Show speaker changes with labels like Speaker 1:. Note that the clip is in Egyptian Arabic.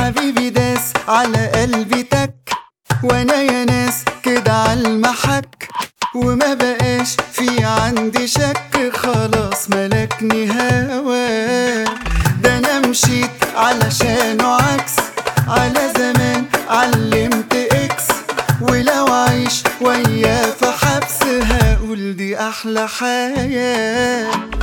Speaker 1: حبيبي داس على قلبي تك وانا يا ناس كده عالمحك وما بقاش في عندي شك خلاص ملكني هوا ده انا مشيت علشانه عكس على زمان علمت اكس ولو عيش وياه في حبس هقول دي احلى حياه